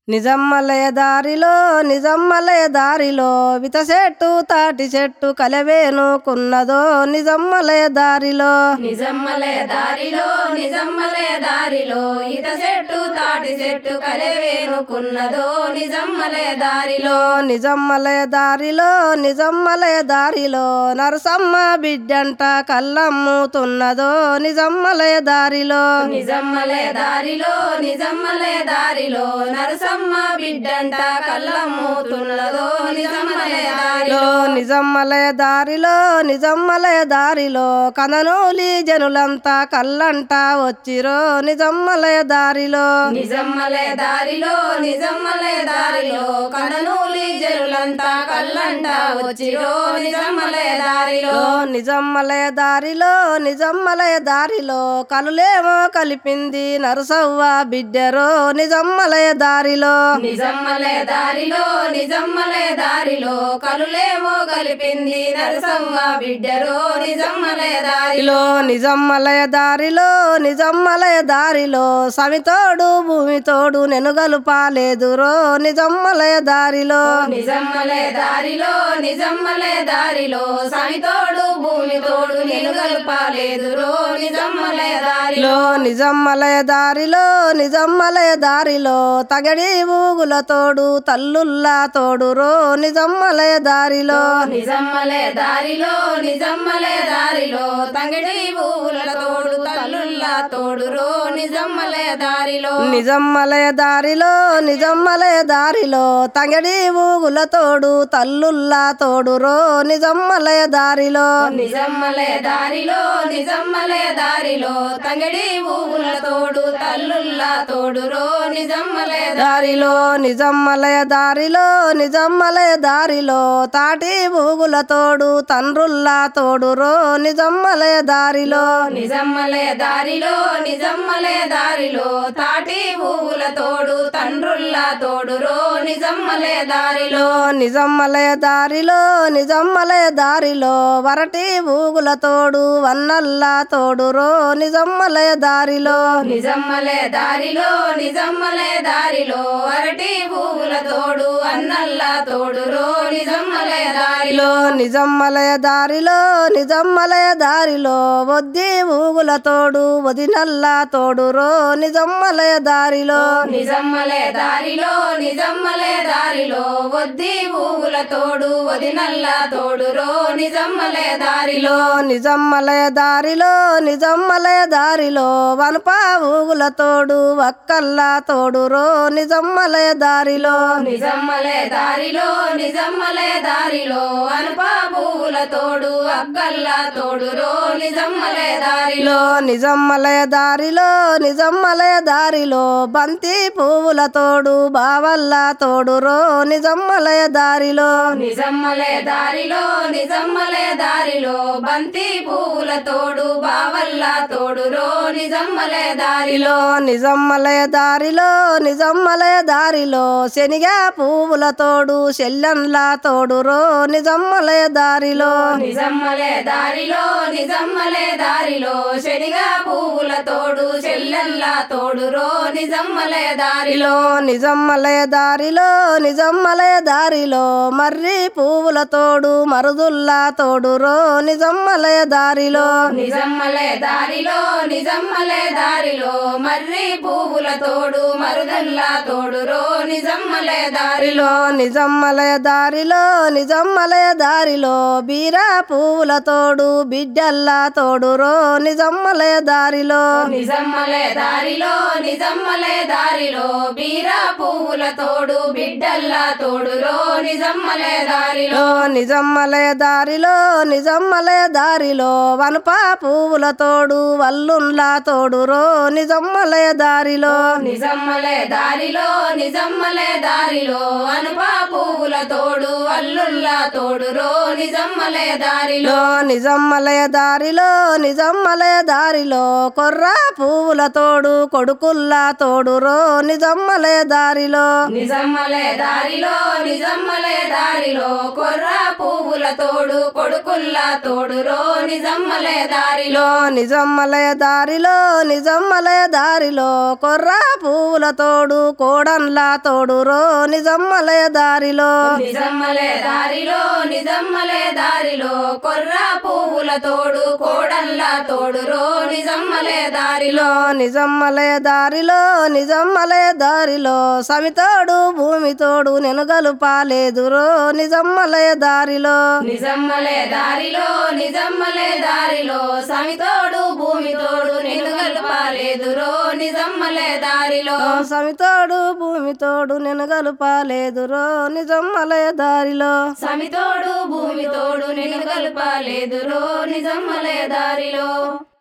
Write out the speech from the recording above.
నిజమ్మలయ దారిలో నిజమ్మలయ దారిలో విత చెట్టు తాటి చెట్టు కలవేనుకున్నదో నిజమ్మలయ దారిలో నిజమ్మలయ దారిలో నిజమ్మలయ దారిలో ఈత చెట్టు తాటి చెట్టు కలవేనుకున్నదో నిజమ్మలయ దారిలో నిజమ్మలయ దారిలో నిజమ్మలయ దారిలో నరసమ్మ బిడ్డంట కళ్ళమ్ముతున్నదో నిజమ్మలయ దారిలో నిజమ్మలయ దారిలో నిజమ్మలయ దారిలో నరసమ్మ బిడ్డంట కళ్ళమ్ముతున్నదో నిజమ్మలయ దారిలో నిజమ్మలయ దారిలో నిజమ్మలయ దారిలో కననూలి జనులంతా కళ్ళంట వచ్చిరో నిజమ్మలయ దారిలో నిజమ్మలయ దారిలో నిజమ్మలయ దారిలో కననూలి జనులంతా కళ్ళంట వచ్చిరో నిజమ్మలయ దారిలో నిజమ్మలయ దారిలో నిజమ్మలయ దారిలో కలులేమో కలిపింది నరసవ్వ బిడ్డరో నిజమ్మలయ దారిలో నిజమ్మలయ దారిలో నిజమ్మలయ దారిలో కలులేమో కలిపింది నరసమ్మ బిడ్డరో నిజమ్మలయ దారిలో నిజమ్మలయ దారిలో నిజమ్మలయ దారిలో సమితోడు భూమితోడు నెనుగలు పాలేదురో నిజమ్మలయ దారిలో నిజమ్మలయ దారిలో నిజమ్మలయ దారిలో సమితోడు భూమి తోడు నేను కలపాలేదురో నిజమ్మలయ దారిలో నిజమ్మలయ దారిలో నిజమ్మలయ దారిలో తగడి ఊగుల తోడు తల్లుల్లా తోడురో నిజమ్మలయ దారిలో నిజమ్మలయ దారిలో నిజమ్మలయ దారిలో తంగడి పువ్వుల తోడు తల్లుల్లా తోడురో నిజమ్మలయ దారిలో నిజమ్మలయ దారిలో నిజమ్మలయ దారిలో తంగడి ఊగుల తోడు తల్లుల్లా తోడురో నిజమ్మలయ దారిలో నిజమ్మలయ దారిలో నిజమ్మలయ దారిలో తంగడి పువ్వుల తోడు తల్లుల్లా తోడురో నిజమ్మలయ దారిలో నిజమ్మలయ దారిలో నిజమ్మలయ దారిలో తాటి ఊగుల తోడు తండ్రుల్లా తోడురో నిజమ్మలయ దారిలో నిజమ్మలయ దారిలో నిజమ్మలయ దారిలో తాటి పువ్వుల తోడు తండ్రుల్లా తోడురో నిజమ్మలయ దారిలో నిజమ్మలయ దారిలో నిజమ్మలయ దారిలో వరటి ఊగుల తోడు వన్నల్లా తోడురో నిజమ్మలయ దారిలో నిజమ్మలయ దారిలో నిజమ్మలయ దారిలో అరటి పువ్వుల తోడు అన్నల్లా తోడురో నిజమ్మలయ దారిలో నిజమ్మలయ దారిలో నిజమ్మలయ దారిలో వద్ది ఊగుల తోడు వదినల్లా తోడురో నిజమ్మలయ దారిలో నిజమ్మలయ దారిలో నిజమ్మలయ దారిలో వద్ది పువ్వుల తోడు వదినల్లా తోడురో నిజమ్మలయ దారిలో నిజమ్మలయ దారిలో నిజమ్మలయ దారిలో వనప ఊగుల తోడు వక్కల్లా తోడురో నిజమ్మలయ దారిలో నిజమ్మలయ దారిలో నిజమ్మలయ దారిలో అనుప పువ్వుల తోడు అక్కల్లా తోడురో నిజమ్మలయ దారిలో నిజమ్మలయ దారిలో నిజమ్మలయ దారిలో బంతి పువ్వుల తోడు బావల్లా తోడురో నిజమ్మలయ దారిలో నిజమ్మలయ దారిలో నిజమ్మలయ దారిలో బంతి పువ్వుల తోడు బావల్లా తోడురో నిజమ్మలయ దారిలో నిజమ్మలయ దారిలో నిజమ్మలయ దారిలో శనిగ పువ్వుల తోడు చెల్లెన్లా తోడురో నిజమ్మలయ దారిలో నిజమ్మలయ దారిలో నిజమ్మలయ దారిలో శనిగా పువ్వుల తోడు చెల్లెల్లా తోడురో నిజమ్మలయ దారిలో నిజమ్మలయ దారిలో నిజమ్మలయ దారిలో మర్రి పువ్వుల తోడు మరుదుల్లా తోడురో నిజమ్మలయ దారిలో నిజమ్మలయ దారిలో నిజమ్మలయ దారిలో మర్రి పువ్వుల తోడు మరుదల్లా తోడురో నిజమ్మలయ దారిలో నిజమ్మలయ దారిలో నిజమ్మలయ దారిలో బీర పువ్వుల తోడు బిడ్డల్లా తోడురో నిజమ్మలయ దారిలో నిజమ్మలయ దారిలో నిజమ్మలయ దారిలో బీరా పువ్వుల తోడు బిడ్డల్లా తోడురో నిజమ్మలయ దారిలో నిజమ్మలయ దారిలో నిజమ్మలయ దారిలో వనప పువ్వుల తోడు వల్లున్లా తోడురో నిజమ్మలయ దారిలో నిజమ్మలయ దారిలో నిజమ్మలయ దారిలో అనుప పువ్వుల తోడు అల్లుల్లా తోడురో నిజమ్మలయ దారిలో నిజమ్మలయ దారిలో నిజమ్మలయ దారిలో కొర్ర పువ్వుల తోడు కొడుకుల్లా తోడురో నిజమ్మలయ దారిలో నిజమ్మలయ దారిలో నిజ నిజమ్మలే దారిలో కొర్ర పువ్వుల తోడు కొడుకుల్ల తోడు రో నిజమ్మలే దారిలో నిజమ్మలయ దారిలో నిజమ్మలయ దారిలో కొర్ర పువ్వుల తోడు కోడన్ల తోడు రో నిజమ్మలయ దారిలో నిజమ్మలే దారిలో నిజమ్మలే దారిలో కొర్ర పువ్వుల తోడు కోడల్ల తోడు రో నిజమ్మలే దారిలో నిజమ్మలయ దారిలో నిజమ్మలయ దారిలో సమితోడు భూమి తోడు నేను గలుపాలేదు రో నిజమ్మలయ దారిలో నిజమ్మలే దారిలో నిజమ్మలే దారిలో సమితోడు భూమి తోడు నిన్ను కలపాలేదు రో నిజమ్మలే దారిలో సమితోడు భూమి తోడు నేను గలుపాలేదు రో నిజమ్మలయ దారిలో సమితోడు భూమి తోడు నిన్ను కలపాలేదు రో నిజమ్మలే దారిలో